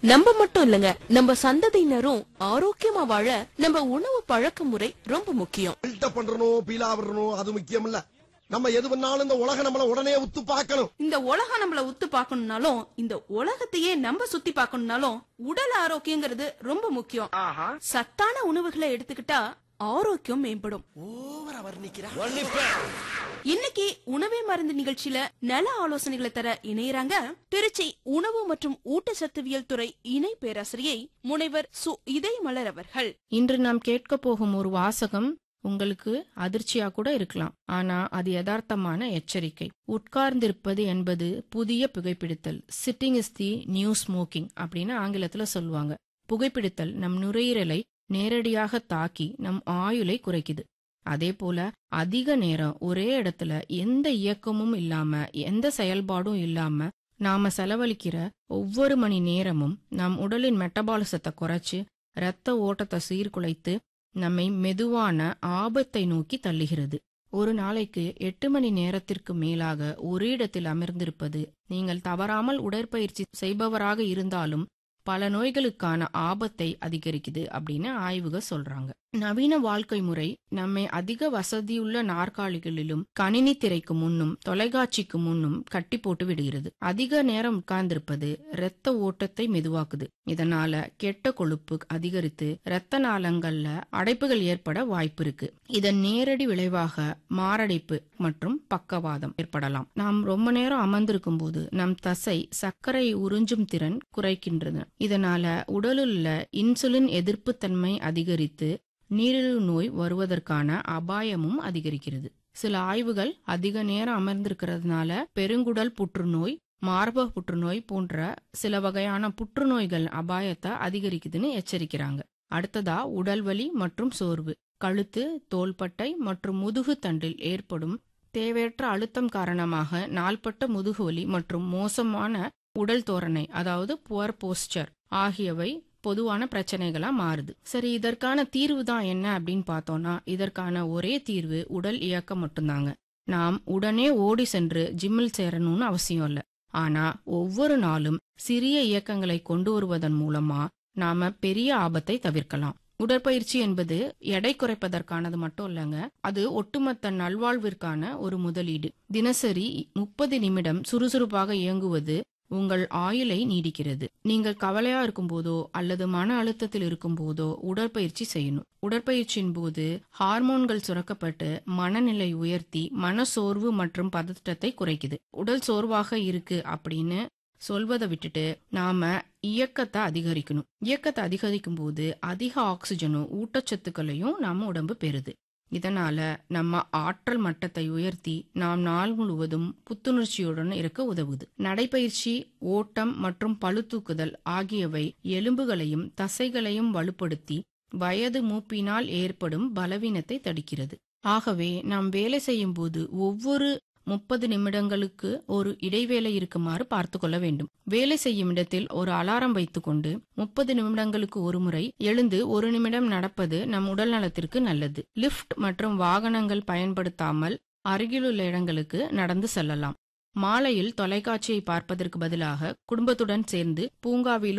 நம்ம மட்டும் இல்லங்க நம்ம சந்ததியினரும் ஆரோக்கியமா வாழ நம்ம உணவு பழக்க முறை ரொம்ப முக்கியம் பில்டப் பண்றணும் பீலா விடணும் அது முக்கியம் இல்ல நம்ம எது பண்ணாலும் இந்த உலகம் நம்மள உடனே உத்து பார்க்கணும் இந்த உலகம் நம்மள உத்து பார்க்கணும்னாலும் இந்த உலகத்தையே நம்ம சுத்தி பார்க்கணும்னாலும் உடல் ஆரோக்கியங்கிறது ரொம்ப முக்கியம் சத்தான உணவுகளை எடுத்துக்கிட்டா ஆரோக்கியம் மேம்படும் ஓவரா வர்ணிக்கிறா இன்னைக்கு உணவே மருந்து நிகழ்ச்சியில நல ஆலோசனைகளை தர இணையறாங்க திருச்சி உணவு மற்றும் ஊட்டச்சத்துவியல் துறை இணை பேராசிரியை முனைவர் சு இதயமலர் அவர்கள் இன்று நாம் கேட்க போகும் ஒரு வாசகம் உங்களுக்கு அதிர்ச்சியா கூட இருக்கலாம் ஆனா அது யதார்த்தமான எச்சரிக்கை உட்கார்ந்திருப்பது என்பது புதிய புகைப்பிடித்தல் sitting is the new smoking அப்படின்னு ஆங்கிலத்துல சொல்லுவாங்க புகைப்பிடித்தல் நம் நுரையீரலை நேரடியாக தாக்கி நம் ஆயுளை குறைக்குது அதே போல அதிக நேரம் ஒரே இடத்துல எந்த இயக்கமும் இல்லாம எந்த செயல்பாடும் இல்லாம நாம செலவழிக்கிற ஒவ்வொரு மணி நேரமும் நம் உடலின் மெட்டபாலிசத்தை குறைச்சு இரத்த ஓட்டத்தை சீர்குலைத்து நம்மை மெதுவான ஆபத்தை நோக்கி தள்ளுகிறது ஒரு நாளைக்கு எட்டு மணி நேரத்திற்கு மேலாக ஒரு இடத்தில் அமர்ந்திருப்பது நீங்கள் தவறாமல் உடற்பயிற்சி செய்பவராக இருந்தாலும் பல நோய்களுக்கான ஆபத்தை அதிகரிக்குது அப்படின்னு ஆய்வுகள் சொல்றாங்க நவீன வாழ்க்கை முறை நம்மை அதிக வசதியுள்ள நாற்காலிகளிலும் கணினி திரைக்கு முன்னும் தொலைக்காட்சிக்கு முன்னும் கட்டி போட்டு விடுகிறது அதிக நேரம் உட்கார்ந்திருப்பது இரத்த ஓட்டத்தை மெதுவாக்குது இதனால கெட்ட கொழுப்பு அதிகரித்து இரத்த நாளங்கள்ல அடைப்புகள் ஏற்பட வாய்ப்பு இருக்கு இதன் நேரடி விளைவாக மாரடைப்பு மற்றும் பக்கவாதம் ஏற்படலாம் நாம் ரொம்ப நேரம் அமர்ந்திருக்கும் போது நம் தசை சர்க்கரை உறிஞ்சும் திறன் குறைக்கின்றன இதனால உடலில் உள்ள இன்சுலின் எதிர்ப்பு தன்மை அதிகரித்து நீரிழிவு நோய் வருவதற்கான அபாயமும் அதிகரிக்கிறது சில ஆய்வுகள் அதிக நேரம் அமர்ந்திருக்கிறதுனால பெருங்குடல் புற்றுநோய் மார்பக புற்றுநோய் போன்ற சில வகையான புற்றுநோய்கள் அபாயத்தை அதிகரிக்குதுன்னு எச்சரிக்கிறாங்க அடுத்ததா உடல்வலி மற்றும் சோர்வு கழுத்து தோள்பட்டை மற்றும் முதுகு தண்டில் ஏற்படும் தேவையற்ற அழுத்தம் காரணமாக நாள்பட்ட முதுகுவலி மற்றும் மோசமான உடல் தோரணை அதாவது புவர் போஸ்டர் ஆகியவை பொதுவான பிரச்சனைகளா மாறுது சரி இதற்கான தீர்வு தான் என்ன அப்படின்னு பார்த்தோம்னா இதற்கான ஒரே தீர்வு உடல் இயக்கம் மட்டும்தாங்க நாம் உடனே ஓடி சென்று ஜிம்மில் சேரணும்னு அவசியம் இல்ல ஆனா ஒவ்வொரு நாளும் சிறிய இயக்கங்களை கொண்டு வருவதன் மூலமா நாம பெரிய ஆபத்தை தவிர்க்கலாம் உடற்பயிற்சி என்பது எடை குறைப்பதற்கானது மட்டும் இல்லைங்க அது ஒட்டுமொத்த நல்வாழ்விற்கான ஒரு முதலீடு தினசரி முப்பது நிமிடம் சுறுசுறுப்பாக இயங்குவது உங்கள் ஆயுளை நீடிக்கிறது நீங்கள் கவலையா இருக்கும்போதோ அல்லது மன அழுத்தத்தில் இருக்கும்போதோ உடற்பயிற்சி செய்யணும் உடற்பயிற்சியின் போது ஹார்மோன்கள் சுரக்கப்பட்டு மனநிலை உயர்த்தி மனசோர்வு மற்றும் பதட்டத்தை குறைக்குது உடல் சோர்வாக இருக்கு அப்படின்னு சொல்வதை விட்டுட்டு நாம இயக்கத்தை அதிகரிக்கணும் இயக்கத்தை அதிகரிக்கும் போது அதிக ஆக்சிஜனும் ஊட்டச்சத்துக்களையும் நம்ம உடம்பு பெறுது இதனால நம்ம ஆற்றல் மட்டத்தை உயர்த்தி நாம் நாள் முழுவதும் புத்துணர்ச்சியுடன் இருக்க உதவுது நடைப்பயிற்சி ஓட்டம் மற்றும் பளுதூக்குதல் ஆகியவை எலும்புகளையும் தசைகளையும் வலுப்படுத்தி வயது மூப்பினால் ஏற்படும் பலவீனத்தை தடுக்கிறது ஆகவே நாம் வேலை செய்யும் போது ஒவ்வொரு முப்பது நிமிடங்களுக்கு ஒரு இடைவேளை இருக்குமாறு பார்த்து கொள்ள வேண்டும் வேலை செய்யும் இடத்தில் ஒரு அலாரம் வைத்துக்கொண்டு முப்பது நிமிடங்களுக்கு ஒரு முறை எழுந்து ஒரு நிமிடம் நடப்பது நம் உடல் நலத்திற்கு நல்லது லிஃப்ட் மற்றும் வாகனங்கள் பயன்படுத்தாமல் அருகிலுள்ள இடங்களுக்கு நடந்து செல்லலாம் மாலையில் தொலைக்காட்சியை பார்ப்பதற்கு பதிலாக குடும்பத்துடன் சேர்ந்து பூங்காவில்